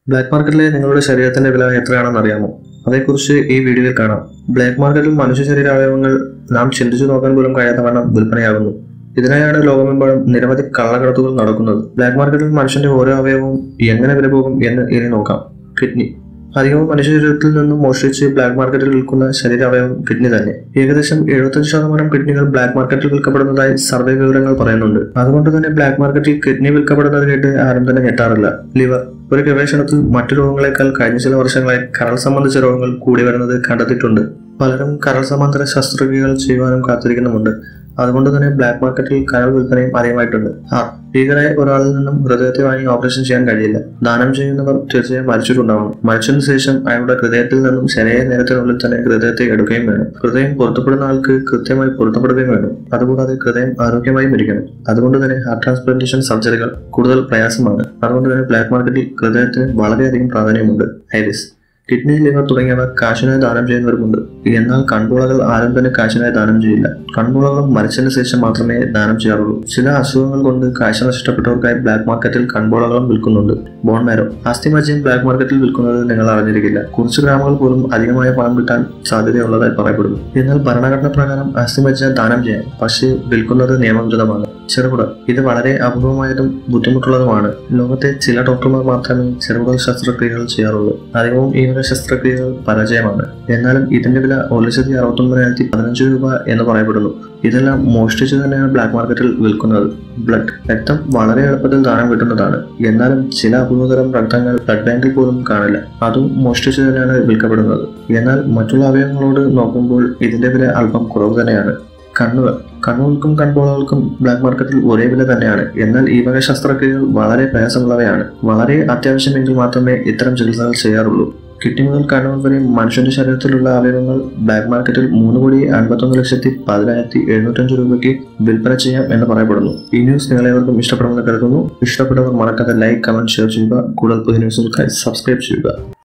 black മാർക്കറ്റിലെ നിങ്ങളുടെ ശരീരത്തിന്റെ വില എത്രയാണെന്ന് അറിയാമോ അതേക്കുറിച്ച് ഈ വീഡിയോയിൽ കാണാം ബ്ലാക്ക് മാർക്കറ്റിൽ മനുഷ്യ ശരീരാവയവങ്ങൾ നാം ചിന്തിച്ചു നോക്കാൻ പോലും കഴിയാത്ത വണ്ണം വിൽപ്പനയാകുന്നു ഇതിനായാണ് ലോകമെമ്പാടും നിരവധി കള്ളക്കടത്തുകൾ നടക്കുന്നത് ബ്ലാക്ക് മാർക്കറ്റിൽ മനുഷ്യന്റെ ഓരോ അവയവവും എങ്ങനെ വില പോകും എന്ന് ഇനി നോക്കാം കിഡ്നി അധികവും മനുഷ്യ ശരീരത്തിൽ നിന്നും മോഷ്ടിച്ച് ബ്ലാക്ക് മാർക്കറ്റിൽ വിൽക്കുന്ന ശരീരാവയവം കിഡ്നി തന്നെ ഏകദേശം എഴുപത്തഞ്ച് ശതമാനം കിഡ്നികൾ ബ്ലാക്ക് മാർക്കറ്റിൽ വിൽക്കപ്പെടുന്നതായി സർവേ വിവരങ്ങൾ പറയുന്നുണ്ട് അതുകൊണ്ട് തന്നെ ബ്ലാക്ക് മാർക്കറ്റിൽ കിഡ്നി വിൽക്കപ്പെടുന്നത് കേട്ട് ആരും തന്നെ ഞെട്ടാറില്ല ലിവർ ഒരു ഗവേഷണത്തിൽ മറ്റു രോഗങ്ങളെക്കാൾ കഴിഞ്ഞ ചില വർഷങ്ങളായി കരൾ സംബന്ധിച്ച രോഗങ്ങൾ കൂടി വരുന്നത് കണ്ടെത്തിയിട്ടുണ്ട് പലരും കരൾ സമാന്തര ശസ്ത്രക്രിയകൾ ചെയ്യുവാനും കാത്തിരിക്കുന്നുമുണ്ട് അതുകൊണ്ട് തന്നെ ബ്ലാക്ക് മാർക്കറ്റിൽ കരൾ വിൽപ്പനയും അധികമായിട്ടുണ്ട് ആ ഭീകരായ ഒരാളിൽ നിന്നും ഹൃദയത്തെ വാങ്ങി ഓപ്പറേഷൻ ചെയ്യാൻ കഴിയില്ല ദാനം ചെയ്യുന്നവർ തീർച്ചയായും മരിച്ചിട്ടുണ്ടാവണം മരിച്ചതിന് ശേഷം അയാളുടെ ഹൃദയത്തിൽ നിന്നും ശരിയായ നേരത്തിനുള്ളിൽ തന്നെ ഹൃദയത്തെ എടുക്കുകയും വേണം ഹൃദയം പൊരുത്തപ്പെടുന്ന ആൾക്ക് കൃത്യമായി പൊരുത്തപ്പെടുകയും വേണം അതുകൂടാതെ ഹൃദയം ആരോഗ്യമായും ഇരിക്കണം അതുകൊണ്ട് തന്നെ ഹാർട്ട് ട്രാൻസ്പ്ലാന്റേഷൻ സർജറികൾ കൂടുതൽ പ്രയാസമാണ് അതുകൊണ്ട് തന്നെ ബ്ലാക്ക് മാർക്കറ്റിൽ ഹൃദയത്തിന് വളരെയധികം പ്രാധാന്യമുണ്ട് ഐറിസ് കിഡ്നി ലിവർ തുടങ്ങിയവ കാശിനായി ദാനം ചെയ്യുന്നവരുമുണ്ട് എന്നാൽ കൺപോളകൾ ആരും തന്നെ കാശിനായി ദാനം ചെയ്യില്ല കൺപോളകളും മരിച്ചതിന് ശേഷം മാത്രമേ ദാനം ചെയ്യാറുള്ളൂ ചില അസുഖങ്ങൾ കൊണ്ട് കാഴ്ച നഷ്ടപ്പെട്ടവർക്കായി ബ്ലാക്ക് മാർക്കറ്റിൽ കൺപോളകളും വിൽക്കുന്നുണ്ട് ബോൺ മാരോ അസ്ഥിമജ്ജയും ബ്ലാക്ക് മാർക്കറ്റിൽ വിൽക്കുന്നത് നിങ്ങൾ അറിഞ്ഞിരിക്കില്ല കുറച്ച് ഗ്രാമുകൾ പോലും അധികമായ പണം കിട്ടാൻ സാധ്യതയുള്ളതായി പറയപ്പെടുന്നു എന്നാൽ ഭരണഘടന പ്രകാരം അസ്ഥിമജ്ജ ദാനം ചെയ്യാം പക്ഷേ വിൽക്കുന്നത് നിയമവിരുദ്ധമാണ് ചെറുകുട ഇത് വളരെ അപൂർവമായതും ബുദ്ധിമുട്ടുള്ളതുമാണ് ലോകത്തെ ചില ഡോക്ടർമാർ മാത്രമേ ചെറുകുടൽ ശസ്ത്രക്രിയകൾ ചെയ്യാറുള്ളൂ അധികവും ഈ വക ശസ്ത്രക്രിയകൾ പരാജയമാണ് എന്നാലും ഇതിന്റെ വില ഒരു ലക്ഷത്തി അറുപത്തൊമ്പതിനായിരത്തി പതിനഞ്ച് രൂപ എന്ന് പറയപ്പെടുന്നു ഇതെല്ലാം മോഷ്ടിച്ചു തന്നെയാണ് ബ്ലാക്ക് മാർക്കറ്റിൽ വിൽക്കുന്നത് ബ്ലഡ് രക്തം വളരെ എളുപ്പത്തിൽ ദാനം കിട്ടുന്നതാണ് എന്നാലും ചില അപൂർവതരം രക്തങ്ങൾ ബ്ലഡ് ബാങ്കിൽ പോലും കാണില്ല അതും മോഷ്ടിച്ചു തന്നെയാണ് വിൽക്കപ്പെടുന്നത് എന്നാൽ മറ്റുള്ള അവയവങ്ങളോട് നോക്കുമ്പോൾ ഇതിന്റെ വില അല്പം കുറവ് തന്നെയാണ് കണ്ണുകൾ കണ്ണുകൾക്കും കൺപോളകൾക്കും ബ്ലാക്ക് മാർക്കറ്റിൽ ഒരേ വില തന്നെയാണ് എന്നാൽ ഈ വക ശസ്ത്രക്രിയകൾ വളരെ പ്രയാസമുള്ളവയാണ് വളരെ അത്യാവശ്യമെങ്കിൽ മാത്രമേ ഇത്തരം ചികിത്സകൾ ചെയ്യാറുള്ളൂ കിഡ്നി മുതൽ കണ്ണുകൾ വരെ മനുഷ്യന്റെ ശരീരത്തിലുള്ള അവയവങ്ങൾ ബ്ലാക്ക് മാർക്കറ്റിൽ മൂന്ന് കോടി അൻപത്തൊന്ന് ലക്ഷത്തി പതിനായിരത്തി എഴുന്നൂറ്റഞ്ച് രൂപയ്ക്ക് വിൽപ്പന ചെയ്യാം എന്ന് പറയപ്പെടുന്നു ഈ ന്യൂസ് നിങ്ങളേവർക്കും ഇഷ്ടപ്പെടുമെന്ന് കരുതുന്നു ഇഷ്ടപ്പെട്ടവർ മറക്കാതെ ലൈക്ക് കമന്റ് ഷെയർ ചെയ്യുക കൂടുതൽ പുതിയ ന്യൂസുകൾക്കായി സബ്സ്ക്രൈബ് ചെയ്യുക